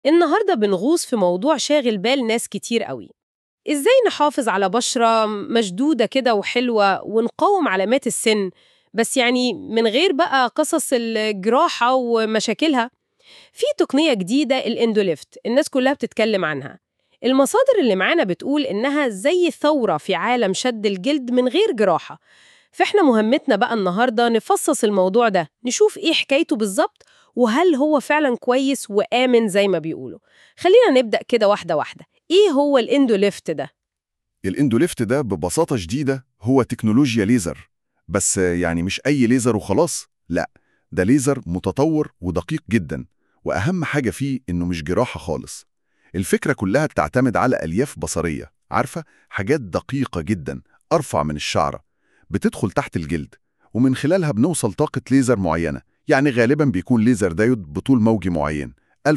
النهاردة بنغوص في موضوع شاغل بال ناس كتير قوي إزاي نحافظ على بشرة مشدودة كده وحلوة ونقاوم علامات السن بس يعني من غير بقى قصص الجراحة ومشاكلها في تقنية جديدة الاندوليفت الناس كلها بتتكلم عنها المصادر اللي معانا بتقول إنها زي ثورة في عالم شد الجلد من غير جراحة فإحنا مهمتنا بقى النهاردة نفصص الموضوع ده نشوف إيه حكايته بالظبط وهل هو فعلا كويس وآمن زي ما بيقولوا خلينا نبدأ كده واحدة واحدة إيه هو الاندوليفت ده؟ الاندوليفت ده ببساطة شديدة هو تكنولوجيا ليزر بس يعني مش أي ليزر وخلاص لا ده ليزر متطور ودقيق جدا وأهم حاجة فيه إنه مش جراحة خالص الفكرة كلها بتعتمد على ألياف بصرية عارفة حاجات دقيقة جدا أرفع من الشعرة بتدخل تحت الجلد ومن خلالها بنوصل طاقة ليزر معينة يعني غالبا بيكون ليزر دايود بطول موجي معين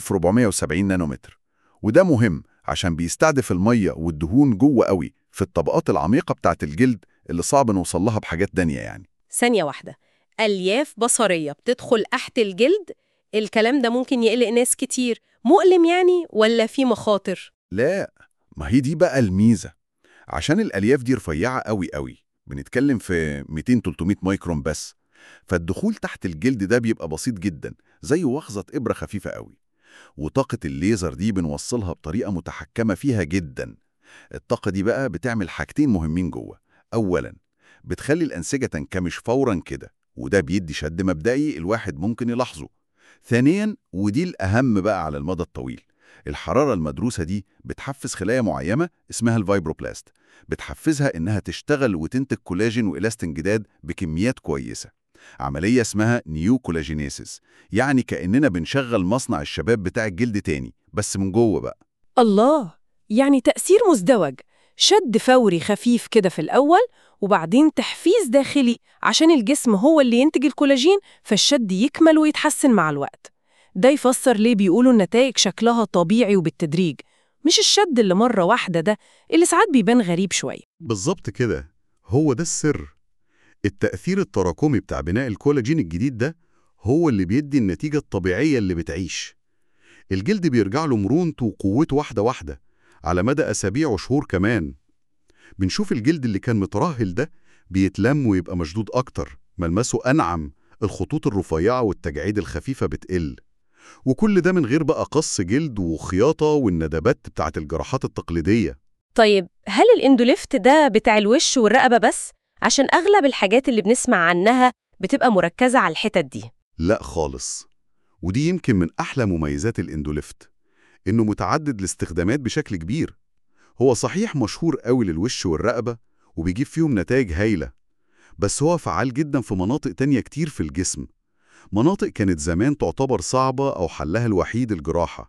1470 نانومتر وده مهم عشان بيستهدف المية والدهون جوه قوي في الطبقات العميقة بتاعت الجلد اللي صعب نوصل لها بحاجات دانية يعني ثانية واحدة ألياف بصرية بتدخل تحت الجلد الكلام ده ممكن يقلق ناس كتير مؤلم يعني ولا في مخاطر؟ لا ما هي دي بقى الميزة عشان الألياف دي رفيعة قوي قوي بنتكلم في 200-300 مايكرون بس فالدخول تحت الجلد ده بيبقى بسيط جدا زي وخزة إبرة خفيفة قوي وطاقة الليزر دي بنوصلها بطريقة متحكمة فيها جدا الطاقة دي بقى بتعمل حاجتين مهمين جوه أولا بتخلي الأنسجة تنكمش فورا كده وده بيدي شد مبدئي الواحد ممكن يلاحظه ثانيا ودي الأهم بقى على المدى الطويل الحرارة المدروسة دي بتحفز خلايا معينة اسمها الفايبروبلاست بتحفزها إنها تشتغل وتنتج كولاجين وإلاستين جداد بكميات كويسة عملية اسمها نيو كولاجينيسيس يعني كأننا بنشغل مصنع الشباب بتاع الجلد تاني بس من جوه بقى الله يعني تأثير مزدوج شد فوري خفيف كده في الأول وبعدين تحفيز داخلي عشان الجسم هو اللي ينتج الكولاجين فالشد يكمل ويتحسن مع الوقت ده يفسر ليه بيقولوا النتائج شكلها طبيعي وبالتدريج مش الشد اللي مرة واحدة ده اللي ساعات بيبان غريب شوية بالظبط كده هو ده السر التأثير التراكمي بتاع بناء الكولاجين الجديد ده هو اللي بيدي النتيجة الطبيعية اللي بتعيش الجلد بيرجع له مرونته وقوته واحدة واحدة على مدى أسابيع وشهور كمان بنشوف الجلد اللي كان مترهل ده بيتلم ويبقى مشدود أكتر ملمسه أنعم الخطوط الرفيعة والتجاعيد الخفيفة بتقل وكل ده من غير بقى قص جلد وخياطة والندبات بتاعت الجراحات التقليدية طيب هل الاندوليفت ده بتاع الوش والرقبة بس؟ عشان أغلب الحاجات اللي بنسمع عنها بتبقى مركزة على الحتت دي لا خالص ودي يمكن من أحلى مميزات الاندوليفت إنه متعدد الاستخدامات بشكل كبير هو صحيح مشهور قوي للوش والرقبة وبيجيب فيهم نتائج هايلة بس هو فعال جدا في مناطق تانية كتير في الجسم مناطق كانت زمان تعتبر صعبة أو حلها الوحيد الجراحة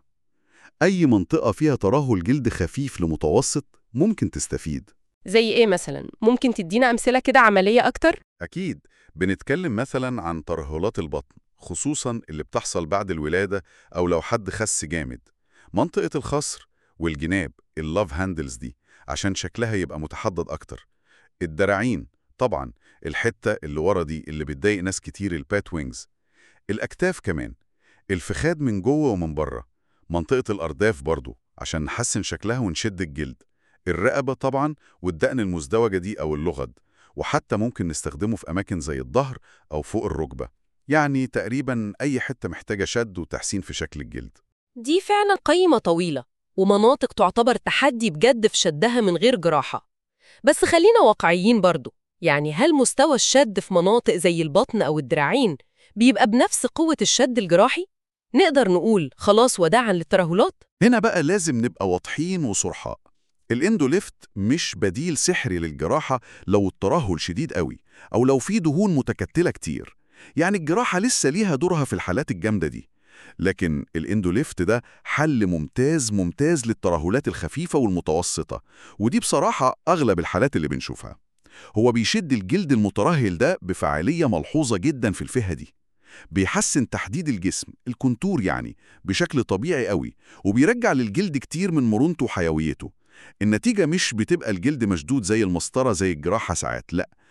أي منطقة فيها ترهل جلد خفيف لمتوسط ممكن تستفيد زي إيه مثلا؟ ممكن تدينا أمثلة كده عملية أكتر؟ أكيد بنتكلم مثلا عن ترهلات البطن خصوصا اللي بتحصل بعد الولادة أو لو حد خس جامد منطقة الخصر والجناب اللاف هاندلز دي عشان شكلها يبقى متحدد أكتر الدراعين طبعا الحتة اللي ورا دي اللي بتضايق ناس كتير البات وينجز الأكتاف كمان الفخاد من جوه ومن بره منطقة الأرداف برضو عشان نحسن شكلها ونشد الجلد الرقبة طبعا والدقن المزدوجة دي أو اللغد وحتى ممكن نستخدمه في أماكن زي الظهر أو فوق الركبة يعني تقريبا أي حتة محتاجة شد وتحسين في شكل الجلد دي فعلا قيمة طويلة ومناطق تعتبر تحدي بجد في شدها من غير جراحة بس خلينا واقعيين برضو يعني هل مستوى الشد في مناطق زي البطن أو الدراعين بيبقى بنفس قوة الشد الجراحي؟ نقدر نقول خلاص وداعا للترهلات؟ هنا بقى لازم نبقى واضحين وصرحاء الاندوليفت مش بديل سحري للجراحة لو الترهل شديد قوي أو لو في دهون متكتلة كتير يعني الجراحة لسه ليها دورها في الحالات الجامدة دي لكن الاندوليفت ده حل ممتاز ممتاز للترهلات الخفيفة والمتوسطة ودي بصراحة أغلب الحالات اللي بنشوفها هو بيشد الجلد المترهل ده بفعالية ملحوظة جدا في الفئة دي بيحسن تحديد الجسم الكونتور يعني بشكل طبيعي قوي وبيرجع للجلد كتير من مرونته وحيويته النتيجة مش بتبقى الجلد مشدود زي المسطرة زي الجراحة ساعات لا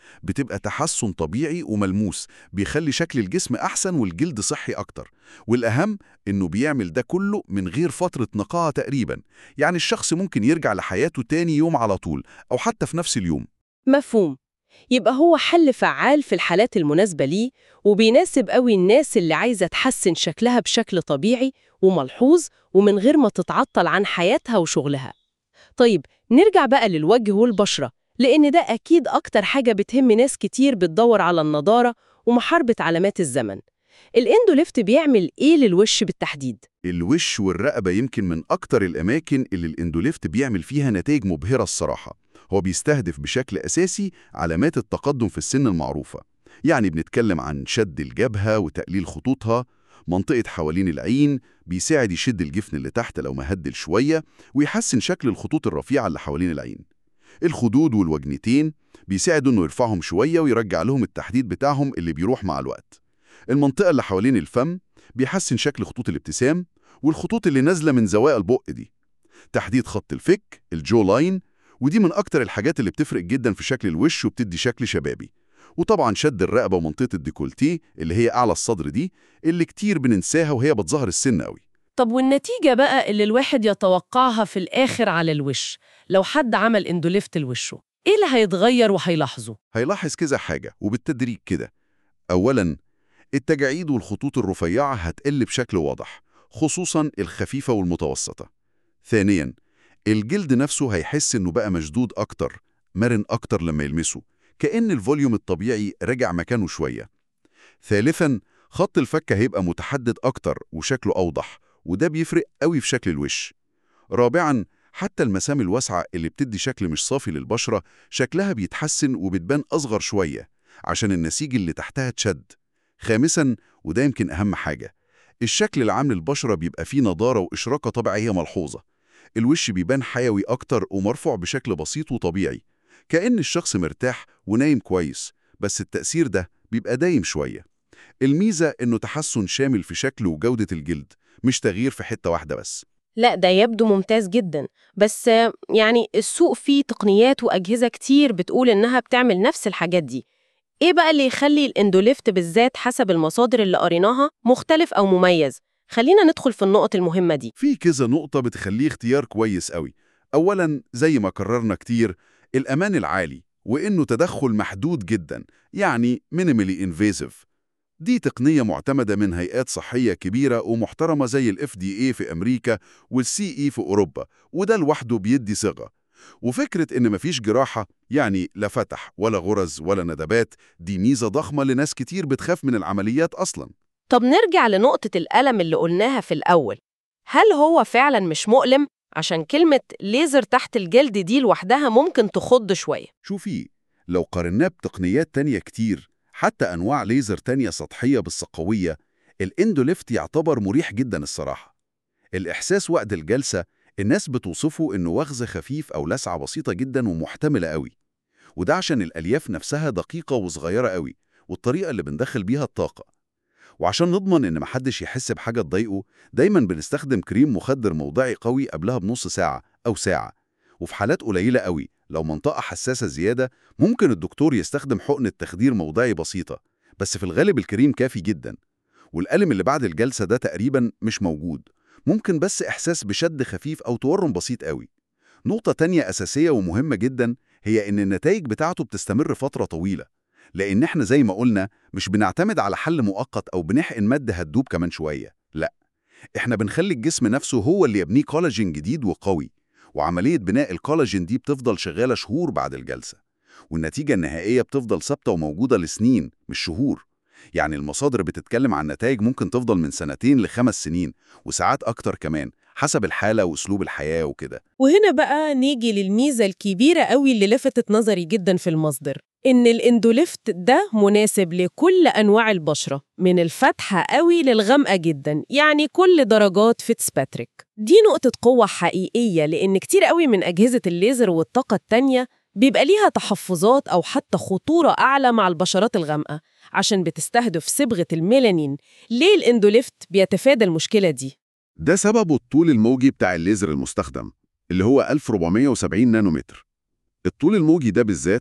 بتبقى تحسن طبيعي وملموس بيخلي شكل الجسم أحسن والجلد صحي أكتر والأهم إنه بيعمل ده كله من غير فترة نقاهة تقريبا يعني الشخص ممكن يرجع لحياته تاني يوم على طول أو حتى في نفس اليوم مفهوم يبقى هو حل فعال في الحالات المناسبة ليه وبيناسب قوي الناس اللي عايزة تحسن شكلها بشكل طبيعي وملحوظ ومن غير ما تتعطل عن حياتها وشغلها طيب نرجع بقى للوجه والبشرة لأن ده أكيد أكتر حاجة بتهم ناس كتير بتدور على النضارة ومحاربة علامات الزمن الاندوليفت بيعمل إيه للوش بالتحديد؟ الوش والرقبة يمكن من أكتر الأماكن اللي الاندوليفت بيعمل فيها نتائج مبهرة الصراحة هو بيستهدف بشكل أساسي علامات التقدم في السن المعروفة يعني بنتكلم عن شد الجبهة وتقليل خطوطها منطقة حوالين العين بيساعد يشد الجفن اللي تحت لو مهدل شوية ويحسن شكل الخطوط الرفيعة اللي حوالين العين الخدود والوجنتين بيساعدوا انه يرفعهم شوية ويرجع لهم التحديد بتاعهم اللي بيروح مع الوقت المنطقة اللي حوالين الفم بيحسن شكل خطوط الابتسام والخطوط اللي نازلة من زوايا البق دي تحديد خط الفك الجو لاين ودي من أكتر الحاجات اللي بتفرق جدا في شكل الوش وبتدي شكل شبابي وطبعا شد الرقبة ومنطقة الديكولتيه اللي هي أعلى الصدر دي اللي كتير بننساها وهي بتظهر السن قوي طب والنتيجة بقى اللي الواحد يتوقعها في الآخر على الوش لو حد عمل اندوليفت لوشه إيه اللي هيتغير وهيلاحظه؟ هيلاحظ كذا حاجة وبالتدريج كده أولاً التجاعيد والخطوط الرفيعة هتقل بشكل واضح خصوصاً الخفيفة والمتوسطة ثانياً الجلد نفسه هيحس إنه بقى مشدود أكتر مرن أكتر لما يلمسه كأن الفوليوم الطبيعي رجع مكانه شوية ثالثاً خط الفك هيبقى متحدد أكتر وشكله أوضح وده بيفرق قوي في شكل الوش رابعاً حتى المسام الواسعة اللي بتدي شكل مش صافي للبشرة شكلها بيتحسن وبتبان أصغر شوية عشان النسيج اللي تحتها تشد خامساً وده يمكن أهم حاجة الشكل العام للبشرة بيبقى فيه نضارة وإشراقة طبيعية ملحوظة الوش بيبان حيوي أكتر ومرفوع بشكل بسيط وطبيعي كأن الشخص مرتاح ونايم كويس بس التأثير ده بيبقى دايم شوية الميزة إنه تحسن شامل في شكل وجودة الجلد مش تغيير في حتة واحدة بس لا ده يبدو ممتاز جدا بس آه، يعني السوق فيه تقنيات وأجهزة كتير بتقول إنها بتعمل نفس الحاجات دي إيه بقى اللي يخلي الاندوليفت بالذات حسب المصادر اللي قريناها مختلف أو مميز؟ خلينا ندخل في النقط المهمة دي في كذا نقطة بتخليه اختيار كويس قوي أولاً زي ما كررنا كتير الأمان العالي وإنه تدخل محدود جدا يعني minimally invasive دي تقنية معتمدة من هيئات صحية كبيرة ومحترمة زي ال FDA في أمريكا وال CE في أوروبا وده لوحده بيدي ثقة وفكرة إن مفيش جراحة يعني لا فتح ولا غرز ولا ندبات دي ميزة ضخمة لناس كتير بتخاف من العمليات أصلاً طب نرجع لنقطة الألم اللي قلناها في الأول هل هو فعلا مش مؤلم؟ عشان كلمة ليزر تحت الجلد دي لوحدها ممكن تخض شوية شوفي لو قارناه بتقنيات تانية كتير حتى أنواع ليزر تانية سطحية بس قوية الاندوليفت يعتبر مريح جدا الصراحة الإحساس وقت الجلسة الناس بتوصفه إنه وغز خفيف أو لسعة بسيطة جدا ومحتملة قوي وده عشان الألياف نفسها دقيقة وصغيرة قوي والطريقة اللي بندخل بيها الطاقة وعشان نضمن إن محدش يحس بحاجة تضايقه دايما بنستخدم كريم مخدر موضعي قوي قبلها بنص ساعة أو ساعة وفي حالات قليلة قوي لو منطقة حساسة زيادة ممكن الدكتور يستخدم حقنة تخدير موضعي بسيطة بس في الغالب الكريم كافي جدا والألم اللي بعد الجلسة ده تقريبا مش موجود ممكن بس إحساس بشد خفيف أو تورم بسيط قوي نقطة تانية أساسية ومهمة جدا هي إن النتائج بتاعته بتستمر فترة طويلة لأن إحنا زي ما قلنا مش بنعتمد على حل مؤقت أو بنحقن مادة هتدوب كمان شوية لا إحنا بنخلي الجسم نفسه هو اللي يبنيه كولاجين جديد وقوي وعملية بناء الكولاجين دي بتفضل شغالة شهور بعد الجلسة والنتيجة النهائية بتفضل ثابتة وموجودة لسنين مش شهور يعني المصادر بتتكلم عن نتائج ممكن تفضل من سنتين لخمس سنين وساعات أكتر كمان حسب الحالة وأسلوب الحياة وكده وهنا بقى نيجي للميزة الكبيرة قوي اللي لفتت نظري جدا في المصدر إن الاندوليفت ده مناسب لكل أنواع البشرة من الفاتحة قوي للغامقة جدا يعني كل درجات فيتسباتريك دي نقطة قوة حقيقية لأن كتير قوي من أجهزة الليزر والطاقة التانية بيبقى ليها تحفظات أو حتى خطورة أعلى مع البشرات الغامقة عشان بتستهدف صبغة الميلانين ليه الاندوليفت بيتفادى المشكلة دي؟ ده سببه الطول الموجي بتاع الليزر المستخدم اللي هو 1470 نانومتر الطول الموجي ده بالذات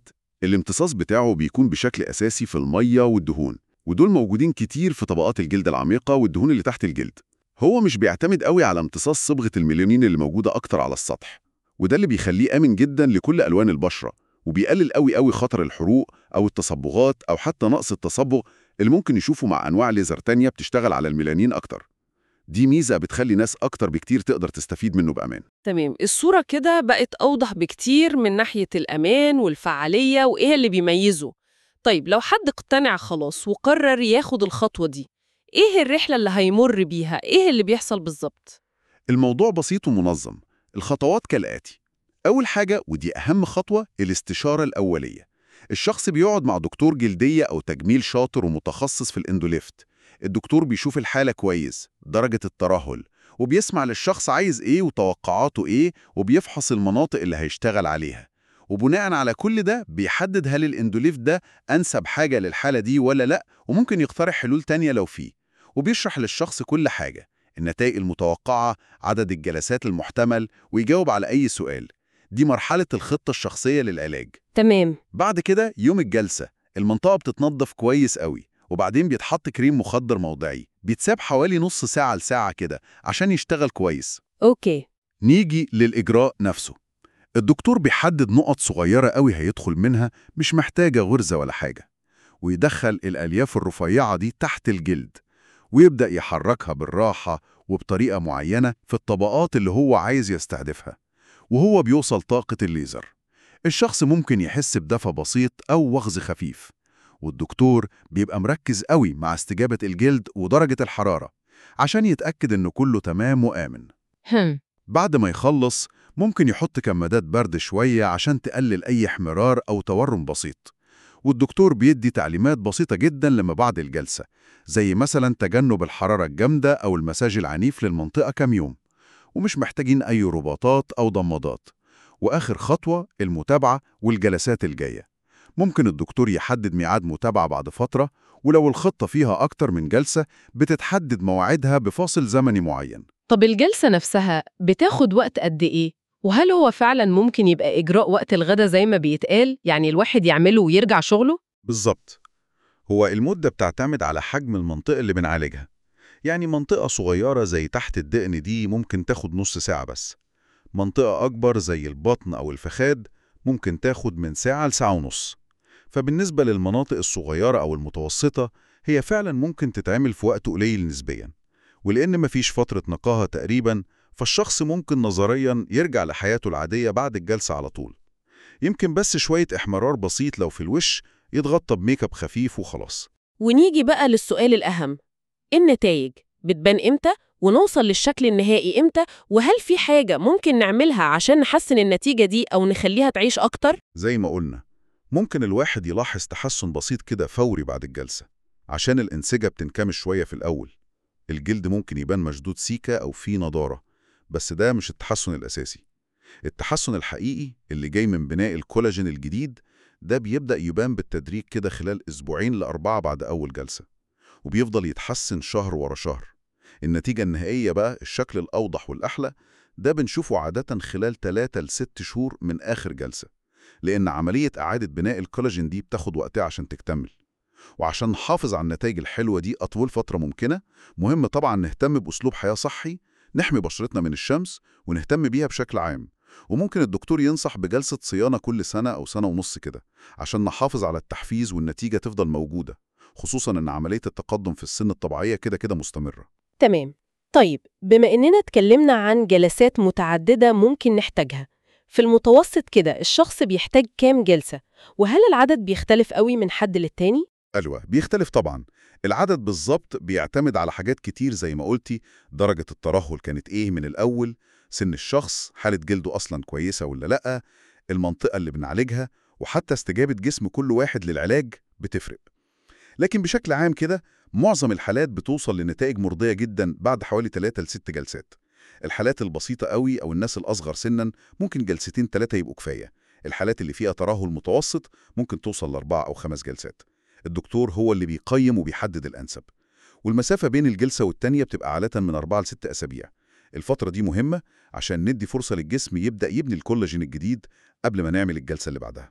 الامتصاص بتاعه بيكون بشكل أساسي في المية والدهون ودول موجودين كتير في طبقات الجلد العميقة والدهون اللي تحت الجلد هو مش بيعتمد قوي على امتصاص صبغة الميلانين اللي موجودة أكتر على السطح وده اللي بيخليه آمن جدا لكل ألوان البشرة وبيقلل قوي قوي خطر الحروق أو التصبغات أو حتى نقص التصبغ اللي ممكن يشوفه مع أنواع ليزر تانية بتشتغل على الميلانين أكتر دي ميزة بتخلي ناس أكتر بكتير تقدر تستفيد منه بأمان تمام الصورة كده بقت أوضح بكتير من ناحية الأمان والفعالية وإيه اللي بيميزه طيب لو حد اقتنع خلاص وقرر ياخد الخطوة دي إيه الرحلة اللي هيمر بيها؟ إيه اللي بيحصل بالظبط؟ الموضوع بسيط ومنظم الخطوات كالآتي أول حاجة ودي أهم خطوة الاستشارة الأولية الشخص بيقعد مع دكتور جلدية أو تجميل شاطر ومتخصص في الاندوليفت الدكتور بيشوف الحالة كويس درجة الترهل وبيسمع للشخص عايز إيه وتوقعاته إيه وبيفحص المناطق اللي هيشتغل عليها وبناء على كل ده بيحدد هل الاندوليفت ده أنسب حاجة للحالة دي ولا لأ وممكن يقترح حلول تانية لو فيه وبيشرح للشخص كل حاجة النتائج المتوقعة عدد الجلسات المحتمل ويجاوب على أي سؤال دي مرحلة الخطة الشخصية للعلاج تمام بعد كده يوم الجلسة المنطقة بتتنضف كويس قوي وبعدين بيتحط كريم مخدر موضعي بيتساب حوالي نص ساعة لساعة كده عشان يشتغل كويس أوكي نيجي للإجراء نفسه الدكتور بيحدد نقط صغيرة قوي هيدخل منها مش محتاجة غرزة ولا حاجة ويدخل الألياف الرفيعة دي تحت الجلد ويبدأ يحركها بالراحة وبطريقة معينة في الطبقات اللي هو عايز يستهدفها وهو بيوصل طاقة الليزر الشخص ممكن يحس بدفى بسيط أو وغز خفيف والدكتور بيبقى مركز قوي مع استجابة الجلد ودرجة الحرارة عشان يتأكد إنه كله تمام وآمن هم بعد ما يخلص ممكن يحط كمادات برد شوية عشان تقلل أي احمرار أو تورم بسيط والدكتور بيدي تعليمات بسيطة جدا لما بعد الجلسة زي مثلا تجنب الحرارة الجامدة أو المساج العنيف للمنطقة كام يوم ومش محتاجين أي رباطات أو ضمادات وآخر خطوة المتابعة والجلسات الجاية ممكن الدكتور يحدد ميعاد متابعة بعد فترة ولو الخطة فيها أكتر من جلسة بتتحدد مواعيدها بفاصل زمني معين طب الجلسة نفسها بتاخد وقت قد إيه؟ وهل هو فعلا ممكن يبقى إجراء وقت الغدا زي ما بيتقال؟ يعني الواحد يعمله ويرجع شغله؟ بالظبط هو المدة بتعتمد على حجم المنطقة اللي بنعالجها يعني منطقة صغيرة زي تحت الدقن دي ممكن تاخد نص ساعة بس منطقة أكبر زي البطن أو الفخاد ممكن تاخد من ساعة لساعة ونص فبالنسبة للمناطق الصغيرة أو المتوسطة هي فعلا ممكن تتعمل في وقت قليل نسبيا ولأن مفيش فترة نقاهة تقريبا فالشخص ممكن نظريا يرجع لحياته العادية بعد الجلسة على طول يمكن بس شوية إحمرار بسيط لو في الوش يتغطى بميك اب خفيف وخلاص ونيجي بقى للسؤال الأهم النتائج بتبان إمتى؟ ونوصل للشكل النهائي إمتى؟ وهل في حاجة ممكن نعملها عشان نحسن النتيجة دي أو نخليها تعيش أكتر؟ زي ما قلنا ممكن الواحد يلاحظ تحسن بسيط كده فوري بعد الجلسة عشان الانسجة بتنكمش شوية في الأول الجلد ممكن يبان مشدود سيكة أو فيه نضارة بس ده مش التحسن الأساسي التحسن الحقيقي اللي جاي من بناء الكولاجين الجديد ده بيبدأ يبان بالتدريج كده خلال أسبوعين لأربعة بعد أول جلسة وبيفضل يتحسن شهر ورا شهر النتيجة النهائية بقى الشكل الأوضح والأحلى ده بنشوفه عادة خلال 3 ل 6 شهور من آخر جلسة لأن عملية إعادة بناء الكولاجين دي بتاخد وقتها عشان تكتمل وعشان نحافظ على النتائج الحلوة دي أطول فترة ممكنة مهم طبعا نهتم بأسلوب حياة صحي نحمي بشرتنا من الشمس ونهتم بيها بشكل عام وممكن الدكتور ينصح بجلسة صيانة كل سنة أو سنة ونص كده عشان نحافظ على التحفيز والنتيجة تفضل موجودة خصوصا أن عملية التقدم في السن الطبيعية كده كده مستمرة تمام طيب بما إننا اتكلمنا عن جلسات متعددة ممكن نحتاجها في المتوسط كده الشخص بيحتاج كام جلسة؟ وهل العدد بيختلف قوي من حد للتاني؟ ألوة بيختلف طبعا العدد بالظبط بيعتمد على حاجات كتير زي ما قلتي درجة الترهل كانت إيه من الأول سن الشخص حالة جلده أصلا كويسة ولا لأ المنطقة اللي بنعالجها وحتى استجابة جسم كل واحد للعلاج بتفرق لكن بشكل عام كده معظم الحالات بتوصل لنتائج مرضية جدا بعد حوالي 3 ل 6 جلسات الحالات البسيطة قوي أو الناس الأصغر سنا ممكن جلستين ثلاثة يبقوا كفاية الحالات اللي فيها ترهل متوسط ممكن توصل لأربعة أو خمس جلسات الدكتور هو اللي بيقيم وبيحدد الأنسب والمسافة بين الجلسة والتانية بتبقى عادة من أربعة لست أسابيع الفترة دي مهمة عشان ندي فرصة للجسم يبدأ يبني الكولاجين الجديد قبل ما نعمل الجلسة اللي بعدها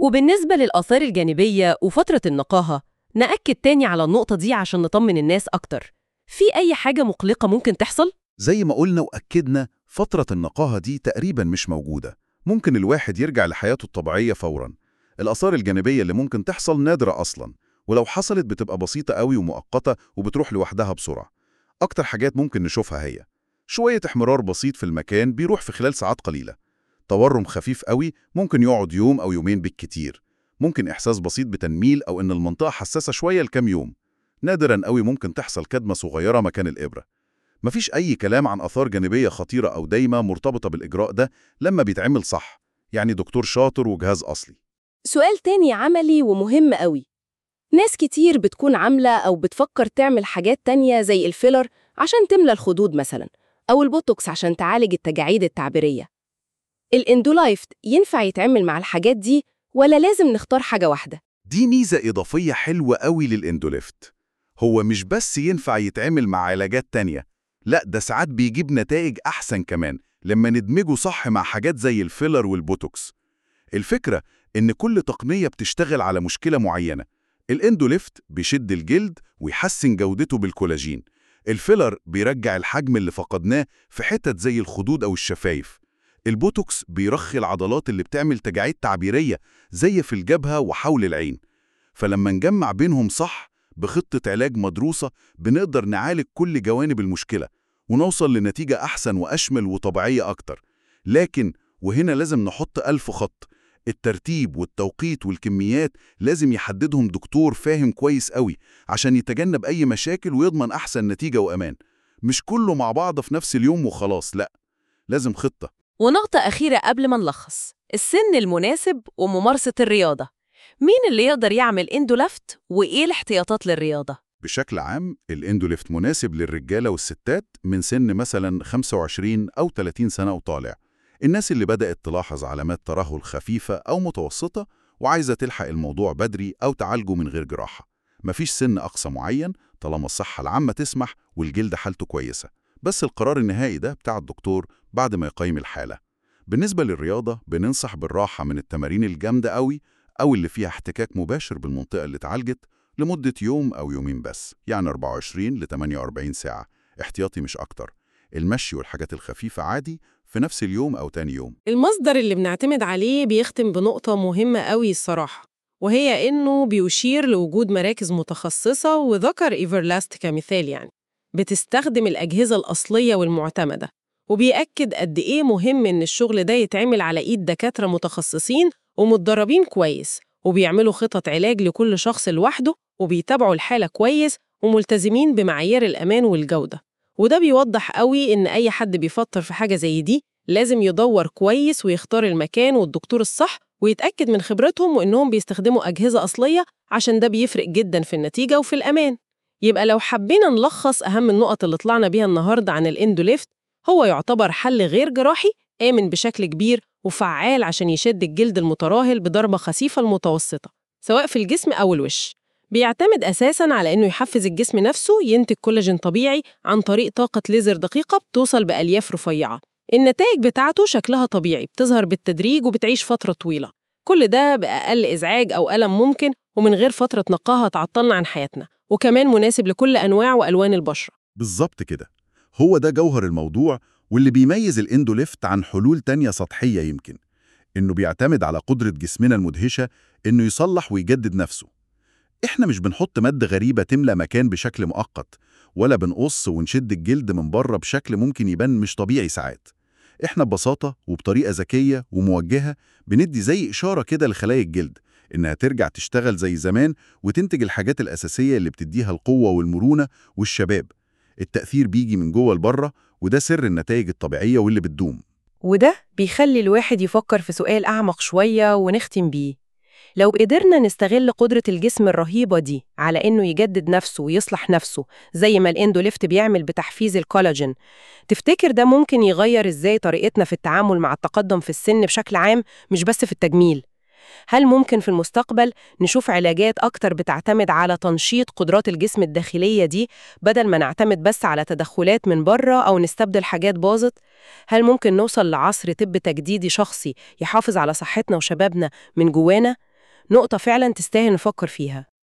وبالنسبة للآثار الجانبية وفترة النقاهة نأكد تاني على النقطة دي عشان نطمن الناس أكتر في أي حاجة مقلقة ممكن تحصل؟ زي ما قلنا وأكدنا فترة النقاهة دي تقريبا مش موجودة ممكن الواحد يرجع لحياته الطبيعية فورا الآثار الجانبية اللي ممكن تحصل نادرة أصلا ولو حصلت بتبقى بسيطة قوي ومؤقتة وبتروح لوحدها بسرعة أكتر حاجات ممكن نشوفها هي شوية احمرار بسيط في المكان بيروح في خلال ساعات قليلة تورم خفيف قوي ممكن يقعد يوم أو يومين بالكتير ممكن إحساس بسيط بتنميل أو إن المنطقة حساسة شوية لكام يوم نادرا قوي ممكن تحصل كدمة صغيرة مكان الإبرة مفيش أي كلام عن آثار جانبية خطيرة أو دايمة مرتبطة بالإجراء ده لما بيتعمل صح يعني دكتور شاطر وجهاز أصلي سؤال تاني عملي ومهم قوي ناس كتير بتكون عاملة أو بتفكر تعمل حاجات تانية زي الفيلر عشان تملى الخدود مثلا أو البوتوكس عشان تعالج التجاعيد التعبيرية الاندولايفت ينفع يتعمل مع الحاجات دي ولا لازم نختار حاجة واحدة؟ دي ميزة إضافية حلوة قوي للإندوليفت هو مش بس ينفع يتعمل مع علاجات تانية لا ده ساعات بيجيب نتائج أحسن كمان لما ندمجه صح مع حاجات زي الفيلر والبوتوكس الفكرة إن كل تقنية بتشتغل على مشكلة معينة الاندوليفت بيشد الجلد ويحسن جودته بالكولاجين الفيلر بيرجع الحجم اللي فقدناه في حتت زي الخدود أو الشفايف البوتوكس بيرخي العضلات اللي بتعمل تجاعيد تعبيرية زي في الجبهة وحول العين فلما نجمع بينهم صح بخطة علاج مدروسة بنقدر نعالج كل جوانب المشكلة ونوصل لنتيجة أحسن وأشمل وطبيعية أكتر لكن وهنا لازم نحط ألف خط الترتيب والتوقيت والكميات لازم يحددهم دكتور فاهم كويس قوي عشان يتجنب أي مشاكل ويضمن أحسن نتيجة وأمان مش كله مع بعض في نفس اليوم وخلاص لا لازم خطة ونقطة أخيرة قبل ما نلخص السن المناسب وممارسة الرياضة مين اللي يقدر يعمل اندولفت وإيه الاحتياطات للرياضة؟ بشكل عام الاندوليفت مناسب للرجالة والستات من سن مثلا 25 أو 30 سنة وطالع الناس اللي بدأت تلاحظ علامات ترهل خفيفة أو متوسطة وعايزة تلحق الموضوع بدري أو تعالجه من غير جراحة مفيش سن أقصى معين طالما الصحة العامة تسمح والجلد حالته كويسة بس القرار النهائي ده بتاع الدكتور بعد ما يقيم الحالة بالنسبة للرياضة بننصح بالراحة من التمارين الجامدة قوي أو اللي فيها احتكاك مباشر بالمنطقة اللي اتعالجت لمدة يوم أو يومين بس يعني 24 ل 48 ساعة احتياطي مش أكتر المشي والحاجات الخفيفة عادي في نفس اليوم أو تاني يوم المصدر اللي بنعتمد عليه بيختم بنقطة مهمة قوي الصراحة وهي إنه بيشير لوجود مراكز متخصصة وذكر إيفرلاست كمثال يعني بتستخدم الأجهزة الأصلية والمعتمدة وبيأكد قد إيه مهم إن الشغل ده يتعمل على إيد دكاترة متخصصين ومتدربين كويس وبيعملوا خطط علاج لكل شخص لوحده وبيتابعوا الحالة كويس وملتزمين بمعايير الأمان والجودة وده بيوضح قوي إن أي حد بيفكر في حاجة زي دي لازم يدور كويس ويختار المكان والدكتور الصح ويتأكد من خبرتهم وإنهم بيستخدموا أجهزة أصلية عشان ده بيفرق جدا في النتيجة وفي الأمان يبقى لو حبينا نلخص أهم النقط اللي طلعنا بيها النهاردة عن الإندوليفت هو يعتبر حل غير جراحي آمن بشكل كبير وفعال عشان يشد الجلد المتراهل بضربة خفيفة المتوسطة سواء في الجسم أو الوش بيعتمد أساساً على إنه يحفز الجسم نفسه ينتج كولاجين طبيعي عن طريق طاقة ليزر دقيقة بتوصل بألياف رفيعة النتائج بتاعته شكلها طبيعي بتظهر بالتدريج وبتعيش فترة طويلة كل ده بأقل إزعاج أو ألم ممكن ومن غير فترة نقاهة تعطلنا عن حياتنا وكمان مناسب لكل أنواع وألوان البشرة بالظبط كده هو ده جوهر الموضوع واللي بيميز الاندوليفت عن حلول تانية سطحية يمكن إنه بيعتمد على قدرة جسمنا المدهشة إنه يصلح ويجدد نفسه إحنا مش بنحط مادة غريبة تملى مكان بشكل مؤقت ولا بنقص ونشد الجلد من بره بشكل ممكن يبان مش طبيعي ساعات إحنا ببساطة وبطريقة ذكية وموجهة بندي زي إشارة كده لخلايا الجلد إنها ترجع تشتغل زي زمان وتنتج الحاجات الأساسية اللي بتديها القوة والمرونة والشباب التأثير بيجي من جوه لبره وده سر النتائج الطبيعية واللي بتدوم وده بيخلي الواحد يفكر في سؤال أعمق شوية ونختم بيه لو قدرنا نستغل قدرة الجسم الرهيبة دي على إنه يجدد نفسه ويصلح نفسه زي ما الإندوليفت بيعمل بتحفيز الكولاجين تفتكر ده ممكن يغير إزاي طريقتنا في التعامل مع التقدم في السن بشكل عام مش بس في التجميل هل ممكن في المستقبل نشوف علاجات أكتر بتعتمد على تنشيط قدرات الجسم الداخلية دي بدل ما نعتمد بس على تدخلات من بره أو نستبدل حاجات باظت؟ هل ممكن نوصل لعصر طب تجديدي شخصي يحافظ على صحتنا وشبابنا من جوانا؟ نقطة فعلا تستاهل نفكر فيها